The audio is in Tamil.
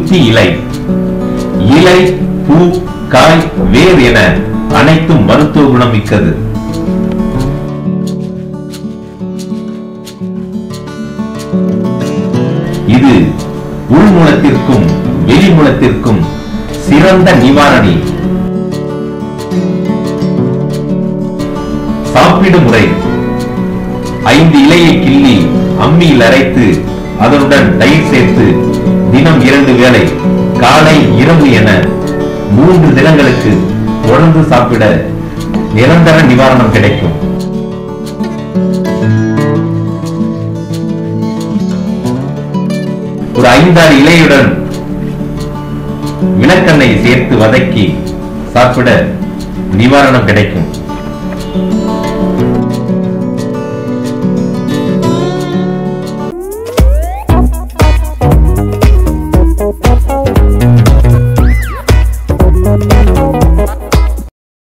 துத்தி இலை இலை பூ காய் வேர் என அனைத்தும் மருத்துவ குணம் மிக்கது இது உள்மூலத்திற்கும் வெளிமூலத்திற்கும் சிறந்த நிவாரணி சாப்பிடும் முறை ஐந்து இலையை கிள்ளி அம்மியில் அரைத்து அதனுடன் தயிர் சேர்த்து தினம் இரண்டு வேளை காலை இரவு என மூன்று தினங்களுக்கு தொடர்ந்து சாப்பிட நிரந்தர நிவாரணம் கிடைக்கும் ஒரு ஐந்தாறு இலையுடன் விளக்கெண்ணெய் சேர்த்து வதக்கி சாப்பிட நிவாரணம் கிடைக்கும்